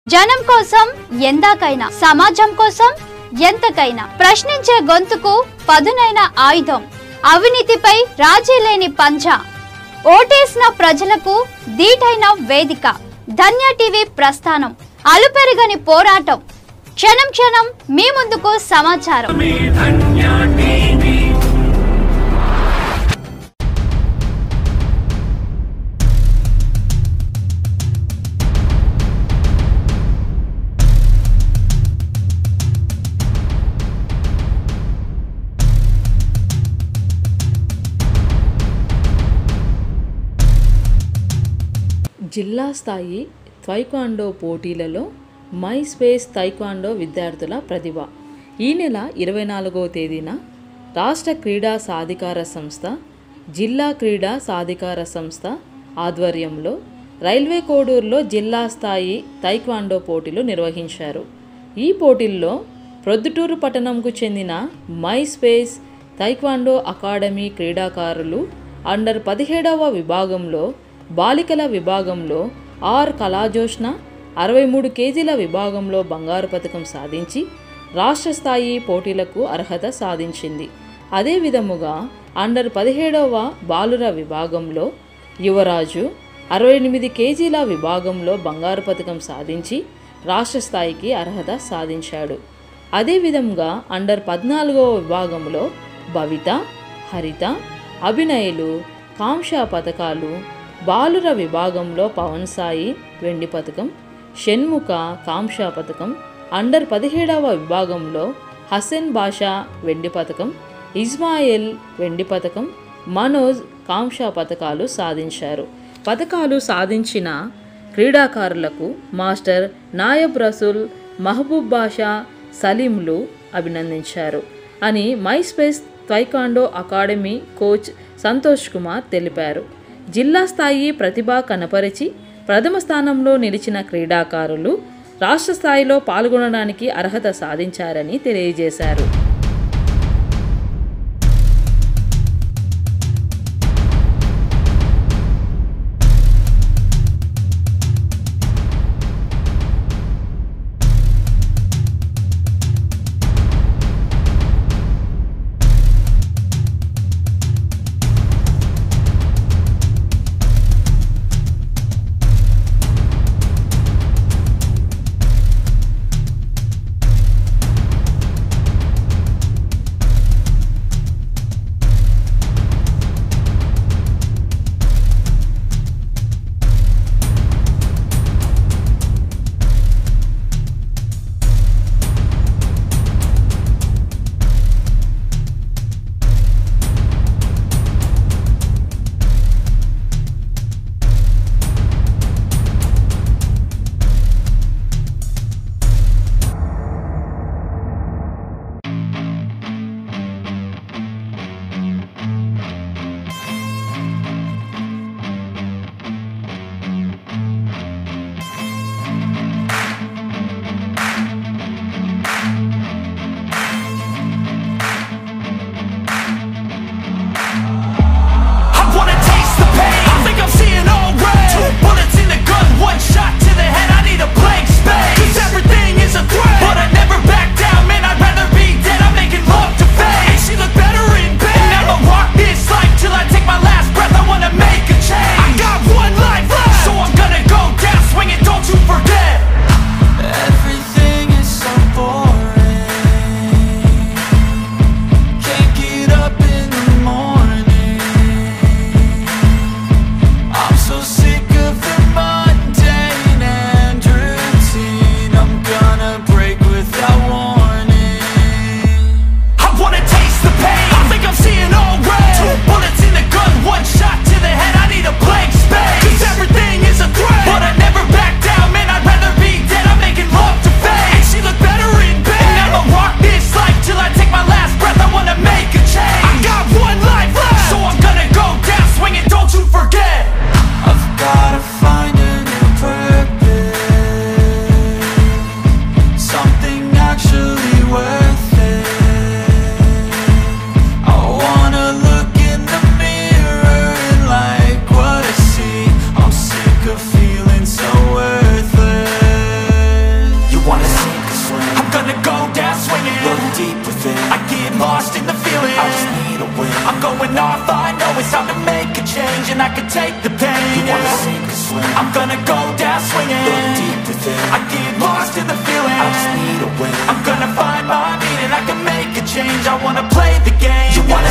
జనం కోసం ఎందాకైనా సమాజం కోసం ఎంతకైనా ప్రశ్నించే గొంతుకు పదునైన ఆయుధం అవినీతిపై రాజీ లేని పంజా ఓటేసిన ప్రజలకు దీటైన వేదిక ధన్య టీవీ ప్రస్థానం అలుపెరగని పోరాటం క్షణం క్షణం మీ ముందుకు సమాచారం జిల్లా స్థాయి త్వైకాండో పోటీలలో మై స్పేస్ తైక్వాండో విద్యార్థుల ప్రతిభ ఈ నెల ఇరవై నాలుగవ తేదీన రాష్ట్ర క్రీడా సాధికార సంస్థ జిల్లా క్రీడా సాధికార సంస్థ ఆధ్వర్యంలో రైల్వే కోడూరులో జిల్లా స్థాయి తైక్వాండో పోటీలు నిర్వహించారు ఈ పోటీల్లో ప్రొద్దుటూరు పట్టణంకు చెందిన మై స్పేస్ తైక్వాండో అకాడమీ క్రీడాకారులు అండర్ పదిహేడవ విభాగంలో బాలికల విభాగంలో ఆర్ కళాజోష్న అరవై మూడు కేజీల విభాగంలో బంగారు పథకం సాధించి రాష్ట్ర స్థాయి పోటీలకు అర్హత సాధించింది అదే విధముగా అండర్ పదిహేడవ బాలుర విభాగంలో యువరాజు అరవై ఎనిమిది కేజీల విభాగంలో బంగారు పథకం సాధించి రాష్ట్ర స్థాయికి అర్హత సాధించాడు అదేవిధంగా అండర్ పద్నాలుగవ విభాగంలో భవిత హరిత అభినయులు కాంక్ష పథకాలు బాలుర విభాగంలో పవన్ సాయి వెండి పథకం షణ్ముఖ కాంక్ష పథకం అండర్ పదిహేడవ విభాగంలో హసన్ బాషా వెండి పథకం ఇస్మాయిల్ వెండి పథకం మనోజ్ కాంక్ష పథకాలు సాధించారు పథకాలు సాధించిన క్రీడాకారులకు మాస్టర్ నాయబ్ రసూల్ మహబూబ్ బాషా సలీంలు అభినందించారు అని my space taekwondo academy coach Santosh Kumar తెలిపారు జిల్లా స్థాయి ప్రతిభ కనపరిచి ప్రథమ స్థానంలో నిలిచిన క్రీడాకారులు రాష్ట్ర స్థాయిలో పాల్గొనడానికి అర్హత సాధించారని తెలియజేశారు fight, know it's time to make a change And I can take the pain, you wanna sink or swim I'm gonna go down swinging Look deep within I get lost in the feeling I just need a win I'm gonna find my meaning, I can make a change I wanna play the game You wanna